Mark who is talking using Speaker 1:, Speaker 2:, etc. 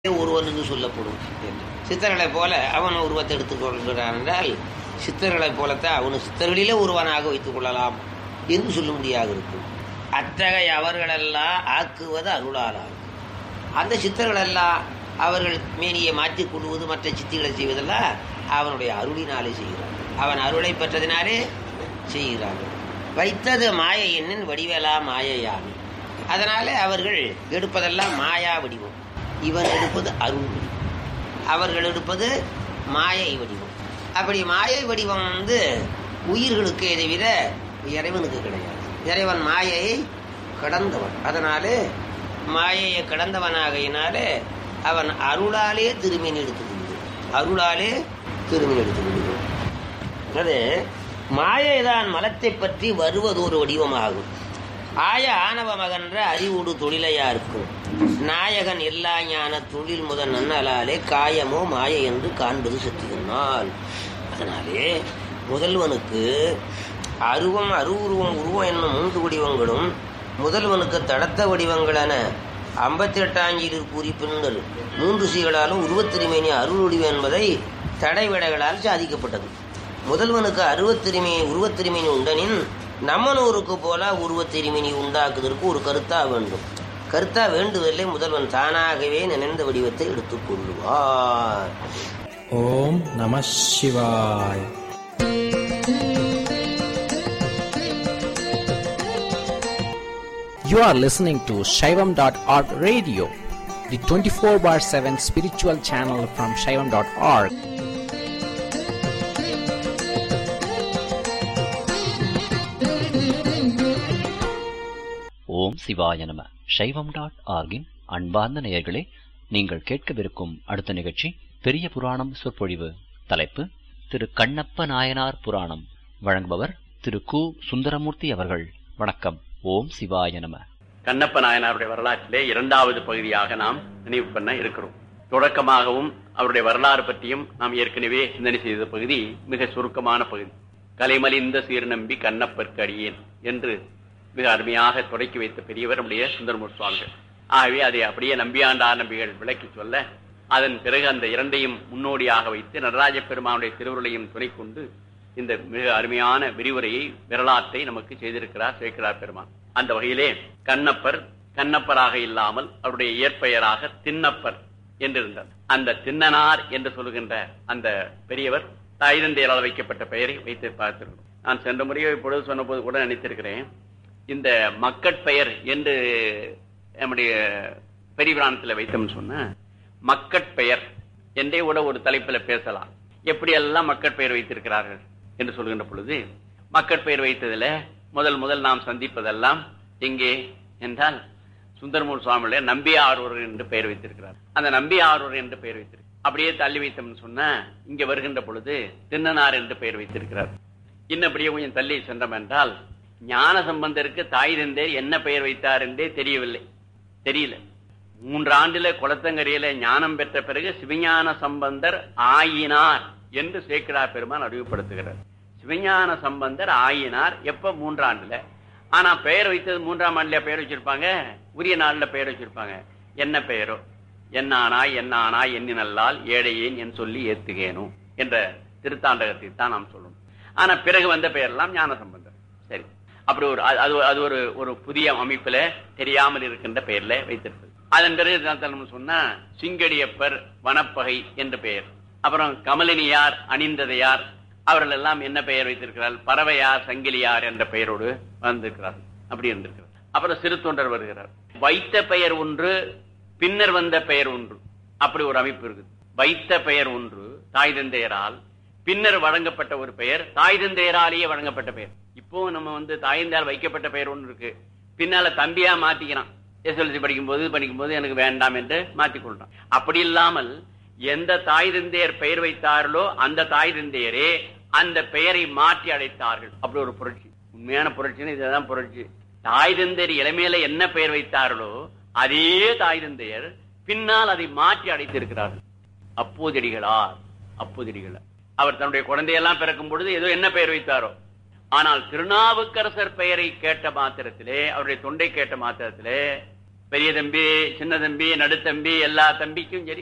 Speaker 1: ஒருவனுக்கு சொல்லப்படும் என்று சித்தர்களைப் போல அவன் உருவத்தை எடுத்துக் கொள்கிறான் என்றால் சித்தர்களைப் போலத்தான் அவனு சித்தர்களிலே ஒருவனாக வைத்துக் கொள்ளலாம் என்று சொல்லும்படியாக இருக்கும் அத்தகைய அவர்களெல்லாம் ஆக்குவது அருளாலாம் அந்த சித்தர்களெல்லாம் அவர்கள் மேனியை மாற்றிக் கொள்வது மற்ற சித்திகளை செய்வதெல்லாம் அவனுடைய அருளினாலே செய்கிறான் அவன் அருளை பெற்றதினாலே செய்கிறார்கள் வைத்தது மாய எண்ணின் வடிவேலா மாயையாமி அதனாலே அவர்கள் எடுப்பதெல்லாம் மாயா வடிவம் இவன் எடுப்பது அருள் வடிவம் அவர்கள் எடுப்பது மாயை வடிவம் அப்படி மாயை வடிவம் வந்து உயிர்களுக்கு தவிர இறைவனுக்கு கிடையாது இறைவன் மாயையை கடந்தவன் அதனாலே மாயையை கடந்தவனாகையினாலே அவன் அருளாலே திருமீன் எடுத்து கொள்கிறான் அருளாலே திருமீன் எடுத்து கொள்கிறான் அது மாயைதான் மலத்தை பற்றி வருவதொரு வடிவமாகும் ஆய ஆணவ மகன்ற அறிவுடு தொழிலையா இருக்கும் நாயகன் எல்லா ஞான தொழில் முதல் நன்னலாலே காயமோ மாய என்று காண்பது சத்தியனால் அதனாலே முதல்வனுக்கு அருவம் அருவுருவம் உருவம் என்னும் மூன்று வடிவங்களும் முதல்வனுக்கு தடத்த வடிவங்களென ஐம்பத்தி எட்டாங்கில் கூறி பின்னர் மூன்று சீகளாலும் உருவத்திருமேனி அருள் வடிவம் என்பதை தடைவிடைகளால் சாதிக்கப்பட்டது முதல்வனுக்கு அருவத்திருமே உருவத்திருமேனி உண்டனின் நம்மனூருக்கு போல உருவத்திருமேனி உண்டாக்குவதற்கு ஒரு கருத்தா வேண்டும் கருத்தா வேண்டுவதில்லை முதல்வன் தானாகவே நினைந்த வடிவத்தை எடுத்துக் கொள்ளுவார்
Speaker 2: ஓம் நம சிவாய் You are listening to Shaivam.org radio, the 24 bar 7 spiritual channel from Shaivam.org.
Speaker 3: ஓம் சிவாய நம சைவம் டாட் ஆர்கின் அன்பார்ந்த நேயர்களே நீங்கள் கேட்கவிருக்கும் அடுத்த நிகழ்ச்சி பெரிய புராணம் சொற்பொழிவு தலைப்பு திரு கண்ணப்ப நாயனார் புராணம் வழங்குபவர் திரு கு சுந்தரமூர்த்தி அவர்கள் வணக்கம் ஓம் சிவாய நம
Speaker 4: கண்ணப்ப நாயனாருடைய வரலாற்றிலே இரண்டாவது பகுதியாக நாம் நினைவு பண்ண இருக்கிறோம் தொடக்கமாகவும் அவருடைய வரலாறு பற்றியும் நாம் ஏற்கனவே சிந்தனை செய்த பகுதி மிக சுருக்கமான பகுதி கலைமலிந்த சீர்நம்பி கண்ணப்பற்கு அடியேன் என்று மிக அருமையாக தொடக்கி வைத்த பெரியவர் நம்முடைய சுந்தரமூர் சுவாமிகள் ஆகவே அதை அப்படியே நம்பியாண்டார் நம்பிகள் விளக்கி சொல்ல அதன் பிறகு அந்த இரண்டையும் முன்னோடியாக வைத்து நடராஜ பெருமானுடைய திருவுருளையும் துணை கொண்டு இந்த மிக அருமையான விரிவுரையை வரலாற்றை நமக்கு செய்திருக்கிறார் சேக்கிரார் பெருமான் அந்த வகையிலே கண்ணப்பர் கண்ணப்பராக இல்லாமல் அவருடைய இயற்பெயராக திண்ணப்பர் என்றிருந்தார் அந்த திண்ணனார் என்று சொல்லுகின்ற அந்த பெரியவர் தாய்தந்தையரால் வைக்கப்பட்ட பெயரை வைத்து பார்த்திருக்கிறோம் நான் சென்ற முறையை இப்பொழுது சொன்னபோது கூட நினைத்திருக்கிறேன் இந்த மக்கட்பெயர் என்று நம்முடைய பெரியபிராணத்தில் வைத்தோம்னு சொன்ன மக்கட்பெயர் என்றே கூட ஒரு தலைப்பில் பேசலாம் எப்படி எல்லாம் மக்கட்பெயர் வைத்திருக்கிறார்கள் என்று சொல்கின்ற பொழுது மக்கட்பெயர் வைத்ததுல முதல் முதல் நாம் சந்திப்பதெல்லாம் எங்கே என்றால் சுந்தரமூர் சுவாமியுடைய நம்பி ஆரூர் என்று பெயர் வைத்திருக்கிறார் அந்த நம்பி ஆரூர் என்று பெயர் வைத்திருக்கிறார் அப்படியே தள்ளி வைத்தோம்னு சொன்னா இங்க வருகின்ற பொழுது தின்னனார் என்று பெயர் வைத்திருக்கிறார் இன்னும் அப்படியே கொஞ்சம் தள்ளி சென்றோம் என்றால் ஞான சம்பந்தருக்கு தாய் தந்தையர் என்ன பெயர் வைத்தார் என்றே தெரியவில்லை தெரியல மூன்று ஆண்டுல குளத்தங்கரையில ஞானம் பெற்ற பிறகு சிவஞான சம்பந்தர் ஆயினார் என்று சேக்கிரார் பெருமான் அறிவுப்படுத்துகிறார் சிவஞான சம்பந்தர் ஆயினார் எப்ப மூன்றாண்டுல ஆனா பெயர் வைத்தது மூன்றாம் ஆண்டுல பெயர் வச்சிருப்பாங்க உரிய நாள்ல பெயர் வச்சிருப்பாங்க என்ன பெயரோ என்னானாய் என்னானாய் எண்ணினல்லால் ஏழையேன் என் சொல்லி ஏத்துகேனும் என்ற திருத்தாண்டகத்தை தான் நாம் சொல்லணும் ஆனா பிறகு வந்த பெயரெல்லாம் ஞான சம்பந்தர் சரி அப்படி ஒரு அது- அது அது ஒரு ஒரு புதிய அமைப்புல தெரியாமல் இருக்கின்ற பெயர்ல வைத்திருப்பது அதன் பிறகு நம்ம சொன்னா சிங்கடியப்பர் வனப்பகை என்ற பெயர் அப்புறம் கமலினியார் அணிந்ததையார் அவர்கள் எல்லாம் என்ன பெயர் வைத்திருக்கிறார் பறவையார் சங்கிலியார் என்ற பெயரோடு வந்திருக்கிறார் அப்படி இருந்திருக்கிறார் அப்புறம் சிறு தொண்டர் வருகிறார் வைத்த பெயர் ஒன்று பின்னர் வந்த பெயர் ஒன்று அப்படி ஒரு அமைப்பு இருக்குது வைத்த பெயர் ஒன்று தாய் தந்தையரால் பின்னர் வழங்கப்பட்ட ஒரு பெயர் தாய் தந்தையராலேயே வழங்கப்பட்ட பெயர் இப்போ நம்ம வந்து தாய் தந்தையால் வைக்கப்பட்ட பெயர் ஒன்று இருக்கு பின்னால தம்பியா மாத்திக்கிறான் எஸ்எல்சி படிக்கும்போது படிக்கும்போது எனக்கு வேண்டாம் என்று மாற்றிக் கொள்றான் அப்படி இல்லாமல் எந்த தாய் தந்தையர் பெயர் வைத்தார்களோ அந்த தாய் தந்தையரே அந்த பெயரை மாற்றி அழைத்தார்கள் அப்படி ஒரு புரட்சி உண்மையான புரட்சின்னு இதுதான் புரட்சி தாய் தந்தையர் இளமையில என்ன பெயர் வைத்தார்களோ அதே தாய் தந்தையர் பின்னால் அதை மாற்றி அழைத்திருக்கிறார்கள் அப்போதடிகளார் அப்போதடிகளார் அவர் தன்னுடைய குழந்தையெல்லாம் பிறக்கும் பொழுது ஏதோ என்ன பெயர் வைத்தாரோ ஆனால் திருநாவுக்கரசர் பெயரை கேட்ட மாத்திரத்திலே அவருடைய தொண்டை கேட்ட மாத்திரத்திலே பெரிய தம்பி சின்ன தம்பி நடுத்தம்பி எல்லா தம்பிக்கும் சரி